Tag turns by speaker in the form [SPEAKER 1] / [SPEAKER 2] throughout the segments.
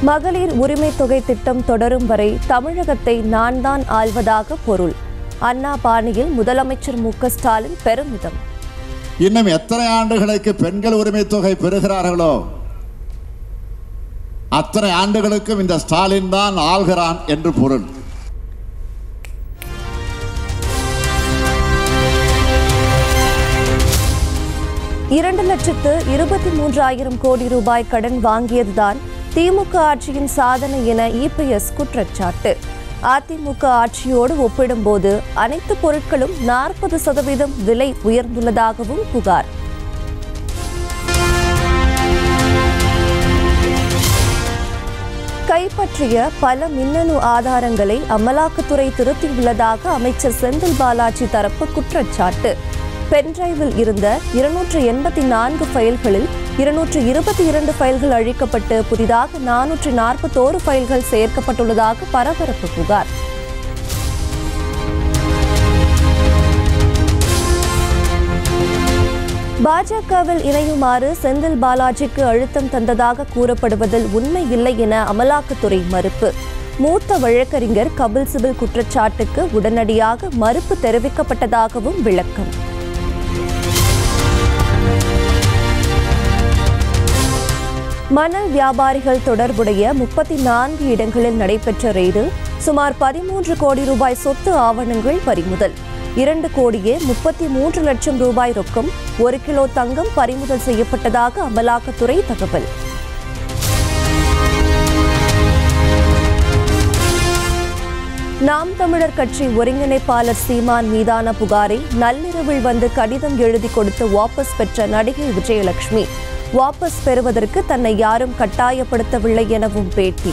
[SPEAKER 1] மகளிர் உரிமை தொகை திட்டம் தொடரும் வரை தமிழகத்தை நான் தான் ஆள்வதாக பொருள் அண்ணா பாணியில் முதலமைச்சர் மு க ஸ்டாலின் பெருமிதம்
[SPEAKER 2] இன்னும் எத்தனை ஆண்டுகளுக்கு பெண்கள் உரிமை தொகை பெறுகிறார்களோ அத்தனை ஆண்டுகளுக்கும் இந்த ஸ்டாலின் தான் ஆள்கிறான் என்று பொருள்
[SPEAKER 1] இரண்டு லட்சத்து இருபத்தி மூன்றாயிரம் கோடி ரூபாய் கடன் வாங்கியதுதான் திமுக ஆட்சியின் சாதனை என இபிஎஸ் குற்றச்சாட்டு அதிமுக ஆட்சியோடு ஒப்பிடும்போது அனைத்து பொருட்களும் நாற்பது சதவீதம் விலை உயர்ந்துள்ளதாகவும் புகார் கைப்பற்றிய பல மின்னணு ஆதாரங்களை அமலாக்கத்துறை திருத்தியுள்ளதாக அமைச்சர் செந்தில் பாலாஜி தரப்பு குற்றச்சாட்டு பென்டிரைவில் இருந்த இருநூற்று எண்பத்தி நான்கு ஃபைல்களில் இருநூற்று இருபத்தி இரண்டு ஃபைல்கள் அழிக்கப்பட்டு புதிதாக நானூற்று நாற்பத்தோரு ஃபைல்கள் சேர்க்கப்பட்டுள்ளதாக பரபரப்பு புகார் பாஜகவில் இணையுமாறு செந்தில் பாலாஜிக்கு அழுத்தம் தந்ததாக கூறப்படுவதில் உண்மை இல்லை என அமலாக்கத்துறை மறுப்பு மூத்த வழக்கறிஞர் கபில் சிபில் குற்றச்சாட்டுக்கு உடனடியாக மறுப்பு தெரிவிக்கப்பட்டதாகவும் விளக்கம் மணல் வியாபாரிகள் தொடர்புடைய முப்பத்தி நான்கு இடங்களில் நடைபெற்ற ரெய்டில் சுமார் பதிமூன்று கோடி ரூபாய் சொத்து ஆவணங்கள் பறிமுதல் இரண்டு கோடியே முப்பத்தி மூன்று லட்சம் ரூபாய் ரொக்கம் ஒரு கிலோ தங்கம் பறிமுதல் செய்யப்பட்டதாக அமலாக்கத்துறை தகவல் நாம் தமிழர் கட்சி ஒருங்கிணைப்பாளர் சீமான் மீதான புகாரை நள்ளிரவில் வந்து கடிதம் எழுதி கொடுத்து வாபஸ் பெற்ற நடிகை விஜயலட்சுமி வாபஸ் பெறுவதற்கு தன்னை யாரும் கட்டாயப்படுத்தவில்லை எனவும் பேட்டி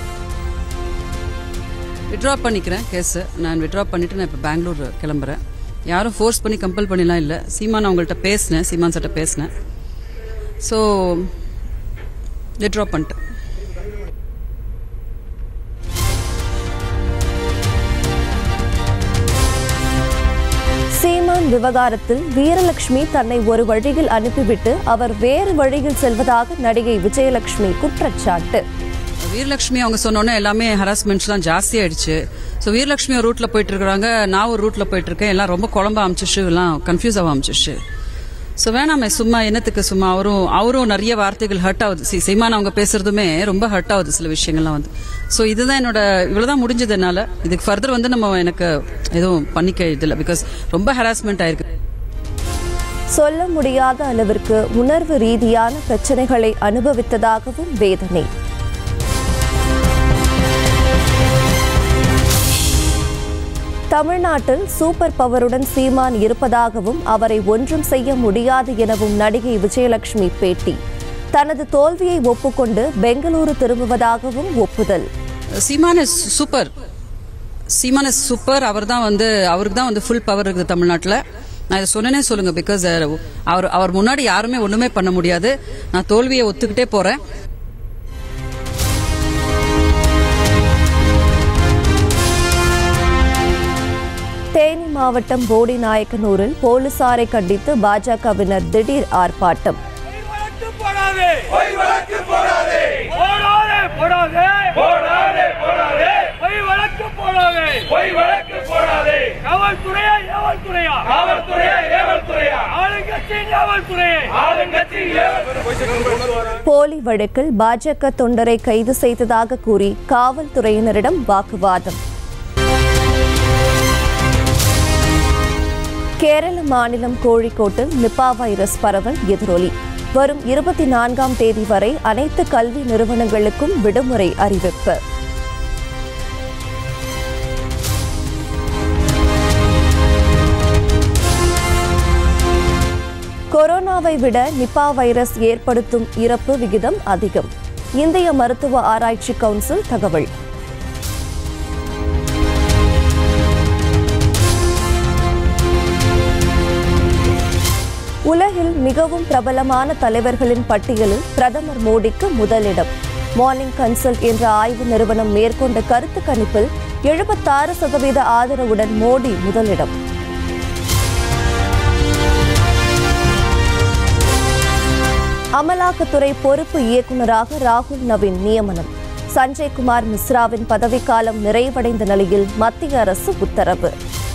[SPEAKER 3] விட்ரா பண்ணிக்கிறேன் கேஸு நான் விட்ரா பண்ணிட்டு நான் இப்போ பெங்களூர் கிளம்புறேன் யாரும் ஃபோர்ஸ் பண்ணி கம்பல் பண்ணிலாம் இல்லை சீமான் அவங்கள்ட்ட பேசினேன் சீமான் சட்ட பேசினேன் ஸோ விட்ரா பண்ணிட்டேன்
[SPEAKER 1] சீமான் விவகாரத்தில் வீரலட்சுமி தன்னை ஒரு வழியில் அனுப்பிவிட்டு அவர் வேறு வழியில் செல்வதாக நடிகை விஜயலட்சுமி குற்றச்சாட்டு
[SPEAKER 3] வீரலட்சுமி அவங்க சொன்னோன்னே எல்லாமே ஹராஸ்மெண்ட்ஸ்லாம் ஜாஸ்தி ஆயிடுச்சு ஸோ வீரலட்சுமி ஒரு ரூட்ல போயிட்டு இருக்காங்க நான் ஒரு ரூட்ல போயிட்டு இருக்கேன் எல்லாம் ரொம்ப குழம்ப அமைச்சிச்சு எல்லாம் கன்ஃபியூஸ் ஆக அமைச்சிச்சு ஸோ வேணாமே சும்மா என்னத்துக்கு சும்மா அவரும் அவரும் நிறைய வார்த்தைகள் ஹர்ட் ஆகுது சி சீமான் அவங்க பேசுறதுமே ரொம்ப ஹர்ட் ஆகுது சில விஷயங்கள்லாம் வந்து ஸோ இதுதான் என்னோட இவ்வளவுதான் முடிஞ்சது என்னால இதுக்கு ஃபர்தர் வந்து நம்ம எனக்கு எதுவும் பண்ணிக்க இதில்லை பிகாஸ் ரொம்ப ஹராஸ்மெண்ட் ஆயிருக்கு
[SPEAKER 1] சொல்ல முடியாத அளவிற்கு உணர்வு ரீதியான பிரச்சனைகளை அனுபவித்ததாகவும் வேதனை தமிழ்நாட்டில் சூப்பர் பவருடன் சீமான் இருப்பதாகவும் அவரை ஒன்றும் செய்ய முடியாது எனவும் நடிகை விஜயலட்சுமி பேட்டி தனது தோல்வியை ஒப்புக்கொண்டு பெங்களூரு திரும்புவதாகவும் ஒப்புதல்
[SPEAKER 3] Seeman is super Seeman is super அவர் தான் வந்து அவருக்கு தான் வந்து ஃபுல் பவர் இருக்குது தமிழ்நாட்டில் நான் இதை சொன்னேனே சொல்லுங்க பிகாஸ் அவர் அவர் முன்னாடி யாருமே ஒண்ணுமே பண்ண முடியாது நான் தோல்வியை ஒத்துக்கிட்டே போறேன்
[SPEAKER 1] தேனி மாவட்டம் போடிநாயக்கனூரில் போலீசாரை கண்டித்து பாஜகவினர் திடீர் ஆர்ப்பாட்டம்
[SPEAKER 4] வழக்கு போடாதே பொய் வழக்கு போடாதே போடாதே போடாதே போடாதே போடாதே பொய் வழக்கு போடாதே பொய் வழக்கு போடாதே காவல்துறையா ஏவல்துறையா காவல்துறையா ஏவல்துறையா ஆளுங்கட்சி ஏவல்துறையா ஆளுங்கட்சி ஏவல்துறை
[SPEAKER 1] போலி வழக்கில் பாஜக தொண்டரை கைது செய்ததாக கூறி காவல்துறையினரிடம் வாக்குவாதம் கேரள மாநிலம் கோழிக்கோட்டில் நிபா வைரஸ் பரவல் எதிரொலி வரும் இருபத்தி நான்காம் தேதி வரை அனைத்து கல்வி நிறுவனங்களுக்கும் விடுமுறை அறிவிப்பு கொரோனாவை விட நிபா வைரஸ் ஏற்படுத்தும் இறப்பு விகிதம் அதிகம் இந்திய மருத்துவ ஆராய்ச்சி கவுன்சில் தகவல் உலகில் மிகவும் பிரபலமான தலைவர்களின் பட்டியலில் பிரதமர் மோடிக்கு முதலிடம் மார்னிங் கன்சல்ட் என்ற ஆய்வு நிறுவனம் மேற்கொண்ட கருத்து கணிப்பில் எழுபத்தாறு சதவீத ஆதரவுடன் மோடி முதலிடம் அமலாக்கத்துறை பொறுப்பு இயக்குநராக ராகுல் நவீன் நியமனம் சஞ்சய் குமார் மிஸ்ராவின் பதவிக்காலம் நிறைவடைந்த நிலையில் மத்திய அரசு உத்தரவு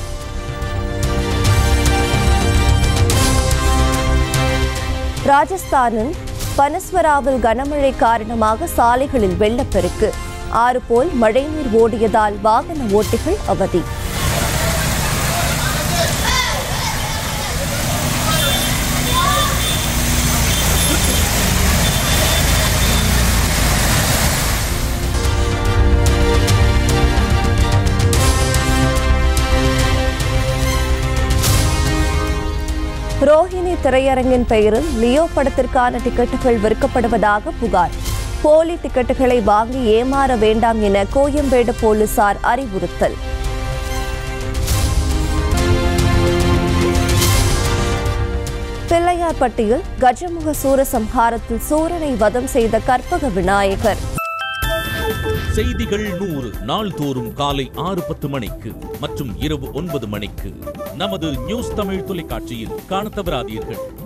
[SPEAKER 1] ராஜஸ்தானின் பனஸ்வராவில் கனமழை காரணமாக சாலைகளில் வெள்ளப்பெருக்கு ஆறு போல் மழைநீர் ஓடியதால் வாகன ஓட்டிகள் அவதி ரோஹிணி திரையரங்கின் பெயரில் லியோ படத்திற்கான டிக்கெட்டுகள் விற்கப்படுவதாக புகார் போலி டிக்கெட்டுகளை வாங்கி ஏமாற வேண்டாம் என கோயம்பேடு போலீசார் அறிவுறுத்தல் பிள்ளையார்பட்டியில் கஜமுக சூரசம்ஹாரத்தில் சூரனை வதம் செய்த கற்பக விநாயகர்
[SPEAKER 5] செய்திகள் நூறு நாள்தோறும் காலை ஆறு பத்து மணிக்கு மற்றும் இரவு ஒன்பது மணிக்கு நமது நியூஸ் தமிழ் தொலைக்காட்சியில் காணத் தவறாதீர்கள்